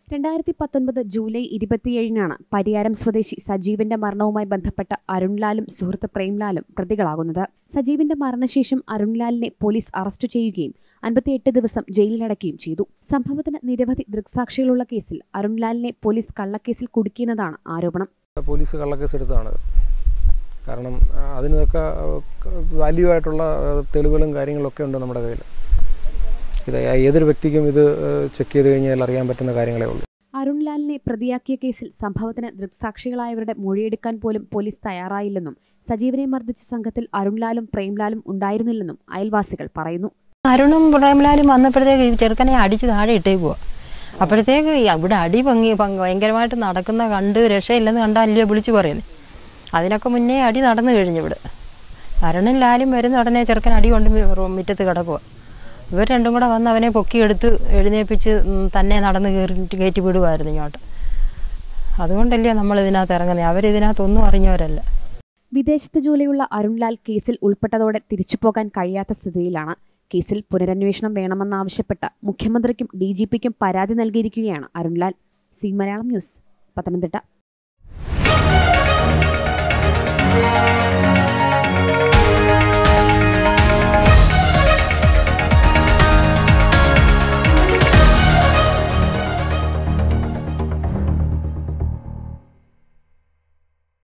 രണ്ടായിരത്തി പത്തൊൻപത് ജൂലൈ ഇരുപത്തിയേഴിനാണ് പരിയാരം സ്വദേശി സജീവിന്റെ മരണവുമായി ബന്ധപ്പെട്ട അരുൺലാലും സുഹൃത്ത് പ്രേംലാലും പ്രതികളാകുന്നത് സജീവിന്റെ മരണശേഷം അരുൺലാലിനെ പോലീസ് അറസ്റ്റ് ചെയ്യുകയും അൻപത്തിയെട്ട് ദിവസം ജയിലിലടയ്ക്കുകയും ചെയ്തു സംഭവത്തിന് നിരവധി ദൃക്സാക്ഷികളുള്ള കേസിൽ അരുൺലാലിനെ പോലീസ് കള്ളക്കേസിൽ കുടുക്കിയെന്നതാണ് ആരോപണം പോലീസ് കള്ളക്കേസ് എടുത്തതാണ് കാരണം ആ, അതിനൊക്കെ വാല്യൂ ആയിട്ടുള്ള ആ, തെളിവുകളും കാര്യങ്ങളൊക്കെ ഉണ്ട് നമ്മുടെ കയ്യിൽ ഇത് ഏതൊരു വ്യക്തിക്കും ഇത് ചെക്ക് ചെയ്ത് കഴിഞ്ഞാൽ അറിയാൻ പറ്റുന്ന കാര്യങ്ങളേ ഉള്ളൂ അരുൺലാലിനെ പ്രതിയാക്കിയ കേസിൽ സംഭവത്തിന് ദൃക്സാക്ഷികളായവരുടെ മൊഴിയെടുക്കാൻ പോലും പോലീസ് തയ്യാറായില്ലെന്നും സജീവനെ മർദ്ദിച്ച സംഘത്തിൽ അരുൺലാലും പ്രേംലാലും ഉണ്ടായിരുന്നില്ലെന്നും അയൽവാസികൾ പറയുന്നു അരുണും പ്രേമലാലും വന്നപ്പോഴത്തേക്ക് ഈ ചെറുക്കനെ അടിച്ച് താഴെ ഇട്ടേക്കുക അപ്പോഴത്തേക്ക് ഈ അവിടെ അടി ഭംഗി ഭംഗ- ഭയങ്കരമായിട്ട് നടക്കുന്ന കണ്ട് രക്ഷയില്ലെന്ന് കണ്ടല്ലയോ വിളിച്ചു പറയുന്നത് അതിനൊക്കെ മുന്നേ അടി നടന്നു കഴിഞ്ഞു ഇവിടെ അരുണും ലാലും വരുന്ന ഉടനെ ചെറുക്കൻ അടി കൊണ്ട് മി- റോ- മുറ്റത്ത് കിടക്കുക ഇവർ രണ്ടും കൂടെ വന്ന് അവനെ പൊക്കിയെടുത്ത് എഴുന്നേൽപ്പിച്ച് ഉം, തന്നെ നടന്ന് കയറിയിട്ട് കയറ്റി വിടുമായിരുന്നു ഇങ്ങോട്ട് അതുകൊണ്ടല്ലേ നമ്മൾ ഇതിനകത്ത് ഇറങ്ങുന്നത് അവരിതിനകത്തൊന്നും അറിഞ്ഞവരല്ല വിദേശത്ത് ജോലിയുള്ള അരുൺലാൽ കേസിൽ ഉൾപ്പെട്ടതോടെ തിരിച്ചുപോകാൻ കഴിയാത്ത സ്ഥിതിയിലാണ് കേസിൽ പുനരന്വേഷണം വേണമെന്നാവശ്യപ്പെട്ട് മുഖ്യമന്ത്രിക്കും ഡി ജി പിക്കും പരാതി നൽകിയിരിക്കുകയാണ് അരുൺലാൽ സി മലയാളം ന്യൂസ് പത്തനംതിട്ട